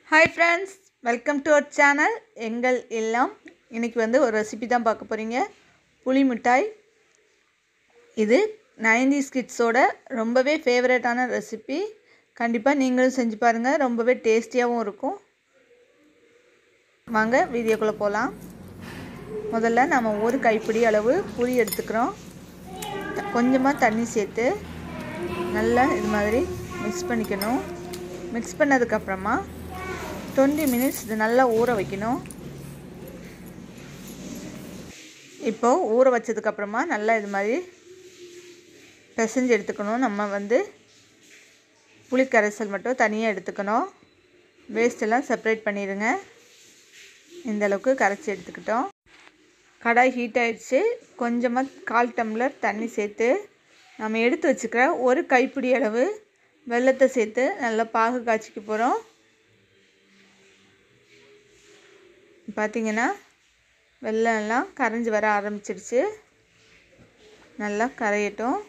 hi friends welcome to our channel எங்கள் இல்லம் இன்றைக்கி வந்து ஒரு ரெசிபி தான் பார்க்க போகிறீங்க புளி மிட்டாய் இது நைன்டிஸ் கிட்ஸோட ரொம்பவே ஃபேவரட்டான ரெசிபி கண்டிப்பாக நீங்களும் செஞ்சு பாருங்கள் ரொம்பவே டேஸ்டியாகவும் இருக்கும் வாங்க வீடியோக்குள்ளே போகலாம் முதல்ல நம்ம ஒரு கைப்பிடி அளவு புளி எடுத்துக்கிறோம் கொஞ்சமாக தண்ணி சேர்த்து நல்லா இது மாதிரி மிக்ஸ் பண்ணிக்கணும் மிக்ஸ் பண்ணதுக்கப்புறமா டுவெண்ட்டி மினிட்ஸ் இது நல்லா ஊற வைக்கணும் இப்போது ஊற வச்சதுக்கப்புறமா நல்லா இது மாதிரி பிசைஞ்சு எடுத்துக்கணும் நம்ம வந்து புளிக்கரைசல் மட்டும் தனியாக எடுத்துக்கணும் வேஸ்ட்டெல்லாம் செப்பரேட் பண்ணிடுங்க இந்த அளவுக்கு கரைச்சி எடுத்துக்கிட்டோம் கடாய் ஹீட் ஆகிடுச்சு கொஞ்சமாக கால் டம்ளர் தண்ணி சேர்த்து நம்ம எடுத்து வச்சுக்கிற ஒரு கைப்பிடி அளவு வெள்ளத்தை சேர்த்து நல்லா பாகு காய்ச்சிக்க போகிறோம் பார்த்திங்கன்னா வெள்ளம் எல்லாம் கரைஞ்சி வர ஆரம்பிச்சிடுச்சு நல்லா கரையட்டும்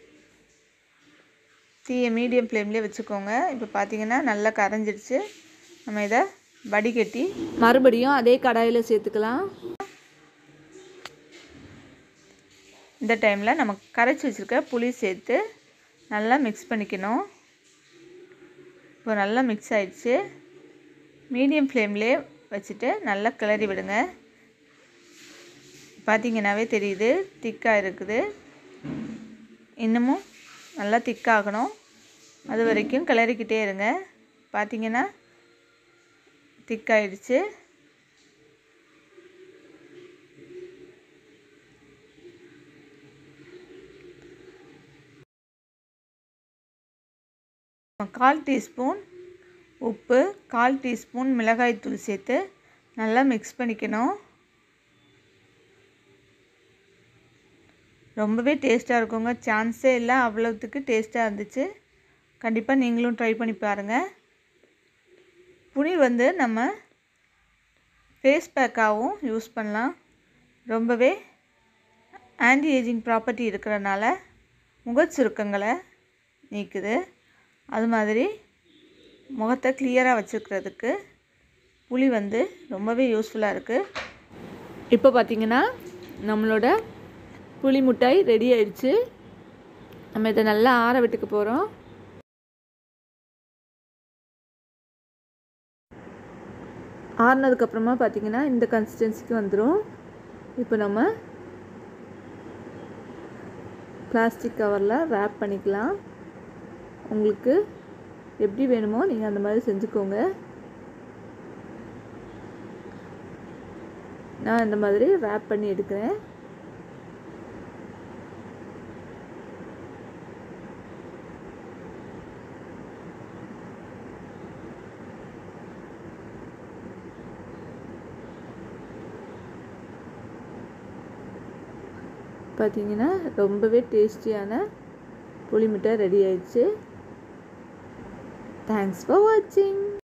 தீயை மீடியம் ஃப்ளேம்லேயே வச்சுக்கோங்க இப்போ பார்த்திங்கன்னா நல்லா கரைஞ்சிடுச்சு நம்ம இதை வடிகட்டி மறுபடியும் அதே கடாயில் சேர்த்துக்கலாம் இந்த டைமில் நம்ம கரைச்சி வச்சுருக்க புளி சேர்த்து நல்லா மிக்ஸ் பண்ணிக்கணும் இப்போ நல்லா மிக்ஸ் ஆயிடுச்சு மீடியம் ஃப்ளேம்லேயே வச்சுட்டு நல்லா கிளறி விடுங்க பார்த்தீங்கன்னாவே தெரியுது திக்காக இருக்குது இன்னமும் நல்லா திக்காகணும் அது வரைக்கும் கிளறிக்கிட்டே இருங்க பார்த்தீங்கன்னா திக்காயிடுச்சு கால் டீஸ்பூன் உப்பு கால் டீஸ்பூன் மிளகாய்த்தூள் சேர்த்து நல்லா மிக்ஸ் பண்ணிக்கணும் ரொம்பவே டேஸ்ட்டாக இருக்குங்க சான்ஸே இல்லை அவ்வளோத்துக்கு டேஸ்ட்டாக இருந்துச்சு கண்டிப்பாக நீங்களும் ட்ரை பண்ணி பாருங்கள் புளி வந்து நம்ம ஃபேஸ் பேக்காகவும் யூஸ் பண்ணலாம் ரொம்பவே ஆன்டி ஏஜிங் ப்ராப்பர்ட்டி இருக்கிறனால முகச்சுருக்கங்களை நீக்குது அது மாதிரி முகத்தை கிளியராக வச்சுக்கிறதுக்கு புளி வந்து ரொம்பவே யூஸ்ஃபுல்லாக இருக்குது இப்போ பார்த்தீங்கன்னா நம்மளோட புளி மிட்டாய் ரெடி ஆயிடுச்சு நம்ம இதை நல்லா ஆற விட்டுக்க போகிறோம் ஆறுனதுக்கப்புறமா பார்த்தீங்கன்னா இந்த கன்சிஸ்டன்சிக்கு வந்துடும் இப்போ நம்ம பிளாஸ்டிக் கவரில் ரேப் பண்ணிக்கலாம் உங்களுக்கு எப்படி வேணுமோ நீங்கள் அந்த மாதிரி செஞ்சுக்கோங்க நான் இந்த மாதிரி ரேப் பண்ணி எடுக்கிறேன் பார்த்தீங்கன்னா ரொம்பவே டேஸ்டியான புளி மிட்டாய் ரெடி ஆயிடுச்சு தேங்க்ஸ் ஃபார் வாட்சிங்